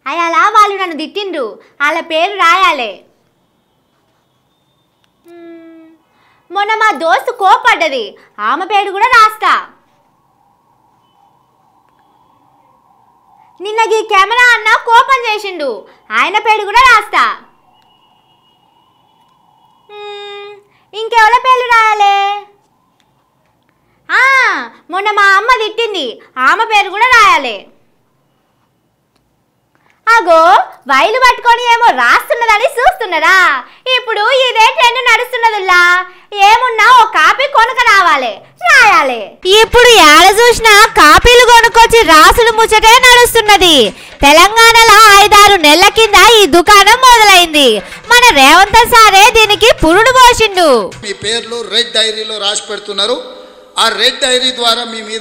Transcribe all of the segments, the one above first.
అలా వాళ్ళు నన్ను తిట్టిండ్రు వాళ్ళ పేరు రాయాలి మ్మ్. మొన్న మా దోస్తు కోపడ్డది ఆమె పేరు కూడా రాస్తా నిన్న ఈ కెమెరా అన్న కోపం చేసిండు ఆయన పేరు కూడా రాస్తా మ్మ్. ఇంకెవరి పేర్లు రాయాలి ఆ, మొన్న మా అమ్మ తిట్టింది ఆమె పేరు కూడా రాయాలి అగో వైలు పట్టుకొని ఏమో రాస్తున్నదని చూస్తున్నారా ఇప్పుడు ఇదే ట్రెండ్ నడుస్తున్నదిలా ఏమున్నా ఓ కాపీ కొనుక రావాలి రాయాలి ఇప్పుడు ఏడ చూసినా కాపీలు కొనుక్కొచ్చి రాసులు ముచ్చటే నడుస్తున్నది తెలంగాణలో ఐదారు నెలల కింద ఈ దుకాణం మొదలైంది మన రేవంత్ సారే దీనికి పురుడు పోసిండు మీ పేర్లు రెడ్ డైరీలో రాసి పెడుతున్నారు ఆ రెడ్ డైరీ ద్వారా మీ మీద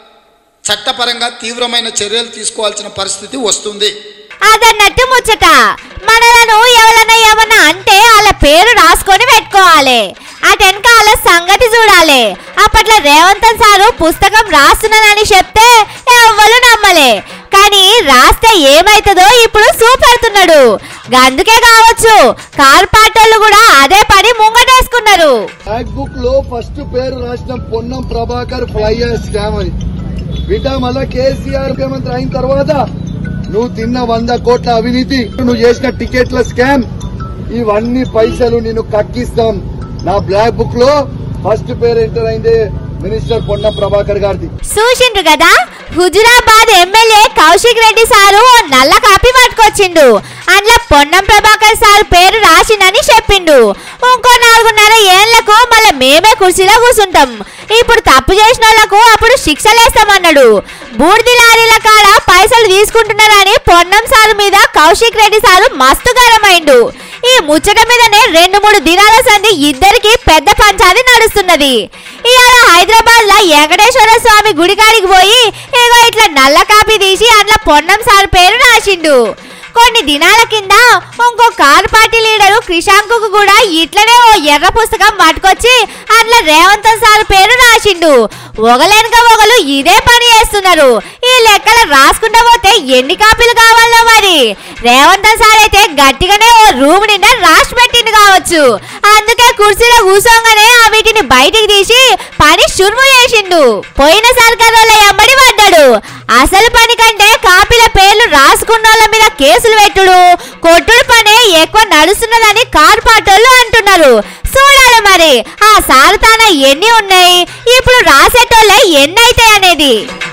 చట్టపరంగా తీవ్రమైన చర్యలు తీసుకోవాల్సిన పరిస్థితి వస్తుంది అదన్నట్టు ముచ్చట మనలను ఎవరన్నా ఏమన్నా అంటే వాళ్ళ పేరు రాసుకొని పెట్టుకోవాలి అటెనక వాళ్ళ సంగతి చూడాలి అప్పట్లో రేవంత్ సారు పుస్తకం రాస్తున్నానని చెప్తే ఎవ్వరు నమ్మలే కానీ రాస్తే ఏమైతుందో ఇప్పుడు చూపెడుతున్నాడు అందుకే కావచ్చు కార్ పాటోళ్ళు కూడా అదే పని ముంగటేసుకున్నారు బ్లాక్ బుక్ లో ఫస్ట్ పేరు రాసిన పొన్నం ప్రభాకర్ ఫ్లైయర్ స్కామ్ అని బిడ్డ మళ్ళా కేసీఆర్ ముఖ్యమంత్రి అయిన తర్వాత నువ్వు తిన్న వంద కోట్ల అవినీతి నువ్వు చేసిన టికెట్ల స్కామ్ ఇవన్నీ పైసలు నేను కక్కిస్తాం నా బ్లాక్ బుక్ లో ఫస్ట్ పేరు ఎంటర్ అయింది మినిస్టర్ పొన్నం ప్రభాకర్ గారిది చూసిండ్రు కదా హుజురాబాద్ ఎమ్మెల్యే కౌశిక్ రెడ్డి సారు ఓ నల్ల కాపీ పట్టుకొచ్చిండు అందులో పొన్నం ప్రభాకర్ సార్ పేరు రాసిందని చెప్పిండు ఇంకో నాలుగున్నర ఏళ్లకు మళ్ళీ మేమే కుర్చీలో కూర్చుంటాం ఇప్పుడు తప్పు చేసిన వాళ్ళకు అప్పుడు శిక్షలేస్తామన్నాడు బూడిది లారీల కాడ పైసలు తీసుకుంటున్నారని పొన్నం సారు మీద కౌశిక్ రెడ్డి సారు మస్తు గరమైండు ఈ ముచ్చట మీదనే రెండు మూడు దినాల సంది ఇద్దరికి పెద్ద పంచాది నడుస్తున్నది ఇవాళ హైదరాబాద్ లో వెంకటేశ్వర స్వామి గుడికాడికి పోయి ఇగో ఇట్లా నల్ల కాపీ తీసి అందులో పొన్నం సార్ పేరు రాసిండు కొన్ని దినాల కింద ఇంకో కారు పార్టీ లీడరు క్రిషాంకు కూడా ఇట్లనే ఓ ఎర్ర పుస్తకం పట్టుకొచ్చి అందులో రేవంత్ సార్ పేరు రాసిండు ఒకలేనుక ఒకలు ఇదే పని చేస్తున్నారు ఈ లెక్కలు రాసుకుంటా పోతే ఎన్ని కాపీలు కావాలో మరి రేవంత్ సార్ అయితే గట్టిగానే ఓ రూమ్ నిండా రాసి పెట్టిండు కావచ్చు అందుకే కుర్చీలో కూర్చోగానే ఆ వీటిని బయటికి తీసి పని షురుము చేసిండు పోయిన సర్కార్ వాళ్ళ ఎంబడి పడ్డాడు అసలు పని కంటే కాపీల పేర్లు రాసుకున్న వాళ్ళ మీద కేసులు పెట్టుడు కొట్టుడు పనే ఎక్కువ నడుస్తున్నదని కార్ పాటోళ్ళు అంటున్నారు చూడాలి మరి ఆ సారుతాన ఎన్ని ఉన్నాయి ఇప్పుడు రాసేటోళ్ళే ఎన్ని అవుతాయి అనేది